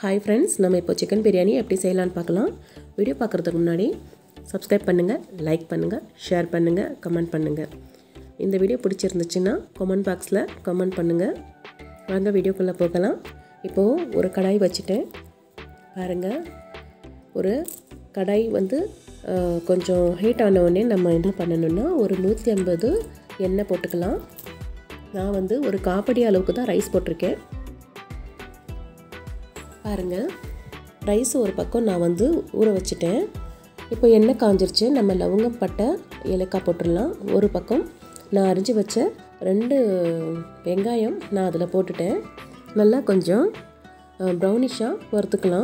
hi friends நம்ம இப்போ chicken biryani எப்படி செய்யலான்னு பார்க்கலாம் வீடியோ பார்க்குறதுக்கு முன்னாடி சப்ஸ்கிரைப் பண்ணுங்கள் லைக் பண்ணுங்கள் ஷேர் பண்ணுங்கள் கமெண்ட் பண்ணுங்கள் இந்த வீடியோ பிடிச்சிருந்துச்சுன்னா கமெண்ட் பாக்ஸில் கமெண்ட் பண்ணுங்கள் வாங்க வீடியோக்குள்ளே போகலாம் இப்போது ஒரு கடாய் வச்சுட்டேன் பாருங்கள் ஒரு கடாய் வந்து அஹ், கொஞ்சம் ஹீட் ஆன உடனே நம்ம என்ன பண்ணணும்னா ஒரு நூற்றி ஐம்பது எண்ணெய் போட்டுக்கலாம் நான் வந்து ஒரு காப்படி அளவுக்கு தான் ரைஸ் போட்டிருக்கேன் பாருங்கள் ரைஸ் ஒரு பக்கம் நான் வந்து ஊற வச்சுட்டேன் இப்போ எண்ணெய் காஞ்சிருச்சு நம்ம லவங்கம் பட்டை ஏலக்காய் போட்டுடலாம் ஒரு பக்கம் நான் அரிஞ்சு வச்ச ரெண்டு வெங்காயம் நான் அதில் போட்டுட்டேன் நல்லா கொஞ்சம் ப்ரௌனிஷாக வறுத்துக்கலாம்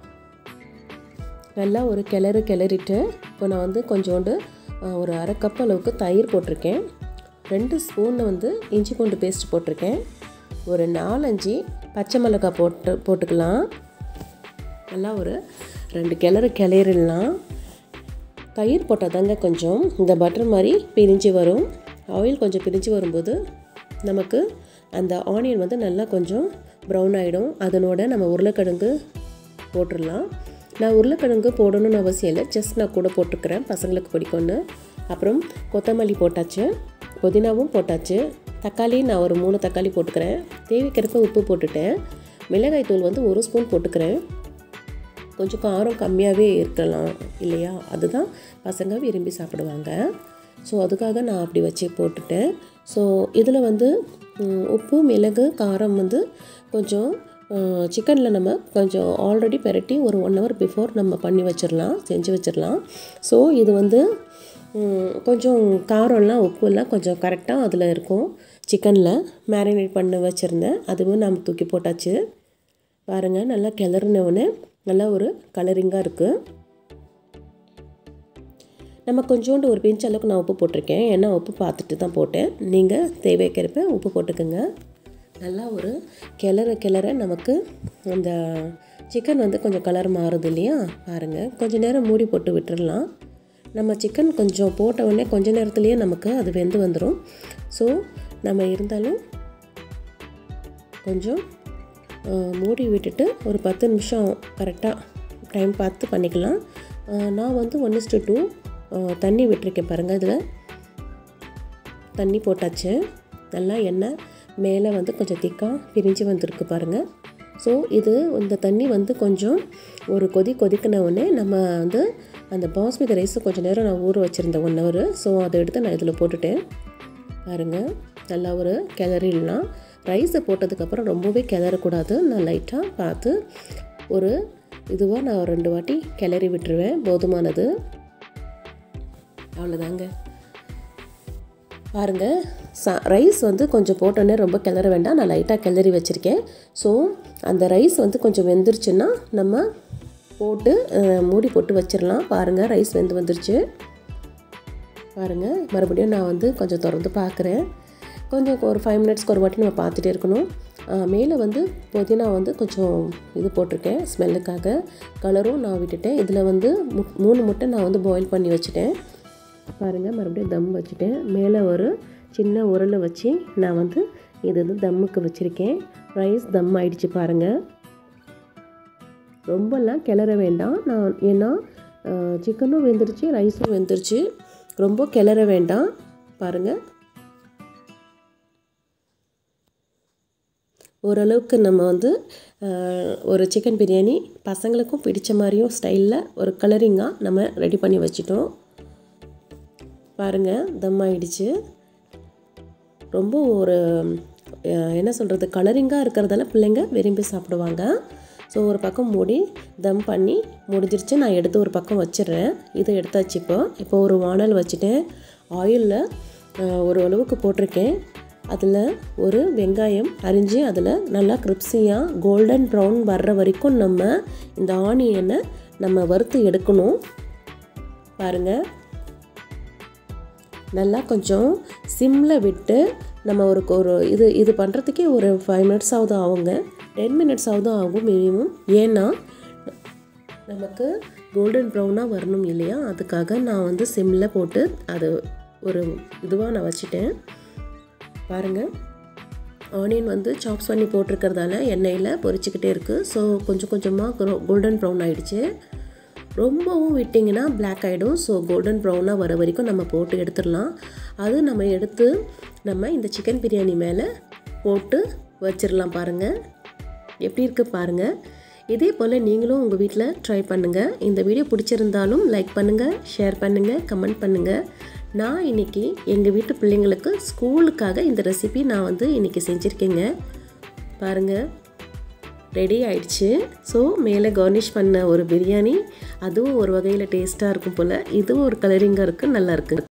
நல்லா ஒரு கிளறு கிளறிட்டு இப்போ நான் வந்து கொஞ்சோண்டு அஹ், ஒரு அரை கப் அளவுக்கு தயிர் போட்டிருக்கேன் ரெண்டு ஸ்பூன் வந்து இஞ்சி பூண்டு பேஸ்ட் போட்டிருக்கேன் ஒரு நாலஞ்சு பச்சை மிளகாய் போட்டு போட்டுக்கலாம் நல்லா ஒரு ரெண்டு கிளறு கிளறிடலாம் தயிர் போட்டால் தாங்க கொஞ்சம் இந்த பட்டர் மாதிரி பிரிஞ்சு வரும் ஆயில் கொஞ்சம் பிரிஞ்சு வரும்போது நமக்கு அந்த ஆனியன் வந்து நல்லா கொஞ்சம் ப்ரௌன் ஆகிடும் அதனோட நம்ம உருளைக்கிழங்கு போட்டுடலாம் நான் உருளைக்கிழங்கு போடணும்னு அவசியம் இல்லை ஜஸ்ட் நான் கூட போட்டுக்கிறேன் பசங்களுக்கு பிடிக்கும்னு அப்புறம் கொத்தமல்லி போட்டாச்சு புதினாவும் போட்டாச்சு தக்காளி நான் ஒரு மூணு தக்காளி போட்டுக்கிறேன் தேவைக்கிறப்ப உப்பு போட்டுட்டேன் மிளகாய் தூள் வந்து ஒரு ஸ்பூன் போட்டுக்கிறேன் கொஞ்சம் காரம் கம்மியாகவே இருக்கலாம் இல்லையா அதுதான் பசங்க விரும்பி சாப்பிடுவாங்க ஸோ அதுக்காக நான் அப்படி வச்சு போட்டுட்டேன் ஸோ இதில் வந்து ம், உப்பு மிளகு காரம் வந்து கொஞ்சம் சிக்கனில் நம்ம கொஞ்சம் ஆல்ரெடி பெரட்டி ஒரு ஒன் ஹவர் பிஃபோர் நம்ம பண்ணி வச்சிடலாம் செஞ்சு வச்சிடலாம் ஸோ இது வந்து ம், கொஞ்சம் காரம்லாம் உப்புலாம் கொஞ்சம் கரெக்டாக அதில் இருக்கும் சிக்கனில் மேரினேட் பண்ணி வச்சுருந்தேன் அதுவும் நம்ம தூக்கி போட்டாச்சு பாருங்கள் நல்லா கிளறினவுடனே நல்லா ஒரு கலரிங்காக இருக்குது நம்ம கொஞ்சோண்டு ஒரு பிஞ்ச் அளவுக்கு நான் உப்பு போட்டிருக்கேன் ஏன்னா உப்பு பார்த்துட்டு தான் போட்டேன் நீங்கள் தேவைக்கிறப்ப உப்பு போட்டுக்கோங்க நல்லா ஒரு கிளற கிளற நமக்கு அந்த சிக்கன் வந்து கொஞ்சம் கலர் மாறுது இல்லையா பாருங்கள் கொஞ்சம் நேரம் மூடி போட்டு விட்டுறலாம் நம்ம சிக்கன் கொஞ்சம் போட்ட உடனே கொஞ்ச நேரத்துலேயே நமக்கு அது வெந்து வந்துடும் ஸோ நம்ம இருந்தாலும் கொஞ்சம் அஹ், மூடி விட்டுட்டு ஒரு பத்து நிமிஷம் கரெக்டாக டைம் பார்த்து பண்ணிக்கலாம் அஹ், நான் வந்து ஒன் இஸ்டு டூ தண்ணி விட்டுருக்கேன் பாருங்கள் இதில் தண்ணி போட்டாச்சு நல்லா எண்ணெய் மேலே வந்து கொஞ்சம் திக்காக பிரிஞ்சு வந்திருக்கு பாருங்கள் ஸோ இது இந்த தண்ணி வந்து கொஞ்சம் ஒரு கொதி கொதிக்கின உடனே நம்ம வந்து அந்த பாஸ்மதி ரைஸை கொஞ்சம் நேரம் நான் ஊற வச்சுருந்தேன் ஒன் ஹவர் ஸோ அதை எடுத்து நான் இதில் போட்டுட்டேன் பாருங்கள் நல்லா ஒரு கிளறிடலாம் ரைஸை போட்டதுக்கப்புறம் ரொம்பவே கிளறக்கூடாது நான் லைட்டாக பார்த்து ஒரு இதுவாக நான் ஒரு ரெண்டு வாட்டி கிளறி விட்டுருவேன் போதுமானது அவ்வளோதாங்க பாருங்கள் சா ரைஸ் வந்து கொஞ்சம் போட்டோன்னே ரொம்ப கிளற வேண்டாம் நான் லைட்டாக கிளறி வச்சுருக்கேன் ஸோ அந்த ரைஸ் வந்து கொஞ்சம் வெந்துருச்சுன்னா நம்ம போட்டு அஹ், மூடி போட்டு வச்சிடலாம் பாருங்கள் ரைஸ் வெந்து வந்துருச்சு பாருங்கள் மறுபடியும் நான் வந்து கொஞ்சம் திறந்து பார்க்குறேன் கொஞ்சம் ஒரு ஃபைவ் மினிட்ஸ்க்கு ஒரு வாட்டி நம்ம பார்த்துட்டே இருக்கணும் ஆஹ் மேலே வந்து புதினா வந்து கொஞ்சம் இது போட்டிருக்கேன் ஸ்மெல்லுக்காக கலரும் நான் விட்டுட்டேன் இதில் வந்து மு- மூணு முட்டை நான் வந்து பாயில் பண்ணி வச்சுட்டேன் பாருங்கள் மறுபடியும் தம் வச்சுட்டேன் மேலே ஒரு சின்ன உரலை வச்சு நான் வந்து இது வந்து தம்முக்கு வச்சுருக்கேன் ரைஸ் தம் ஆயிடுச்சு பாருங்கள் ரொம்பலாம் கிளற வேண்டாம் நான் ஏன்னா சிக்கனும் வெந்துருச்சு ரைஸும் வெந்துருச்சு ரொம்ப கிளற வேண்டாம் பாருங்கள் ஓரளவுக்கு நம்ம வந்து அஹ், ஒரு சிக்கன் பிரியாணி பசங்களுக்கும் பிடிச்ச மாதிரியும் ஸ்டைலில் ஒரு கலரிங்காக நம்ம ரெடி பண்ணி வச்சிட்டோம் பாருங்கள் தம் ஆயிடுச்சு ரொம்ப ஒரு அஹ், என்ன சொல்கிறது கலரிங்காக இருக்கிறதால பிள்ளைங்க விரும்பி சாப்பிடுவாங்க ஸோ ஒரு பக்கம் மூடி தம் பண்ணி முடிஞ்சிருச்சு நான் எடுத்து ஒரு பக்கம் வச்சிடுறேன் இதை எடுத்தாச்சு இப்போ இப்போ ஒரு வானல் வச்சுட்டேன் ஆயிலில் ஒரு அளவுக்கு போட்டிருக்கேன் அதில் ஒரு வெங்காயம் அரிஞ்சு அதில் நல்லா கிரிப்ஸியாக கோல்டன் ப்ரௌன் வர்ற வரைக்கும் நம்ம இந்த ஆனியனை நம்ம வறுத்து எடுக்கணும் பாருங்கள் நல்லா கொஞ்சம் சிம்மில் விட்டு நம்ம ஒரு ஒரு இது இது பண்ணுறதுக்கே ஒரு ஃபைவ் மினிட்ஸ் ஆகுது ஆகுங்க டென் மினிட்ஸ் ஆகுது ஆகும் மினிமம் ஏன்னா நமக்கு கோல்டன் ப்ரௌனாக வரணும் இல்லையா அதுக்காக நான் வந்து சிம்மில் போட்டு அது ஒரு இதுவாக நான் வச்சுட்டேன் பாருங்கள் ஆனியன் வந்து சாப்ஸ் பண்ணி போட்டிருக்கிறதால எண்ணெயில் பொரிச்சிக்கிட்டே இருக்குது ஸோ கொஞ்சம் கொஞ்சமாக கோல்டன் ப்ரௌன் ஆகிடுச்சு ரொம்பவும் விட்டிங்கன்னா பிளாக் ஆகிடும் ஸோ கோல்டன் ப்ரௌனாக வர வரைக்கும் நம்ம போட்டு எடுத்துடலாம் அது நம்ம எடுத்து நம்ம இந்த சிக்கன் பிரியாணி மேலே போட்டு வச்சிடலாம் பாருங்கள் எப்படி இருக்குது பாருங்கள் இதே போல் நீங்களும் உங்கள் வீட்டில் ட்ரை பண்ணுங்கள் இந்த வீடியோ பிடிச்சிருந்தாலும் லைக் பண்ணுங்கள் ஷேர் பண்ணுங்கள் கமெண்ட் பண்ணுங்கள் நான் இன்றைக்கி எங்கள் வீட்டு பிள்ளைங்களுக்கு ஸ்கூலுக்காக இந்த ரெசிபி நான் வந்து இன்றைக்கி செஞ்சுருக்கேங்க பாருங்கள் ரெடி ஆயிடுச்சு ஸோ மேலே கார்னிஷ் பண்ண ஒரு பிரியாணி அதுவும் ஒரு வகையில் டேஸ்ட்டாக இருக்கும் போல் இதுவும் ஒரு கலரிங்காக இருக்குது நல்லா இருக்குது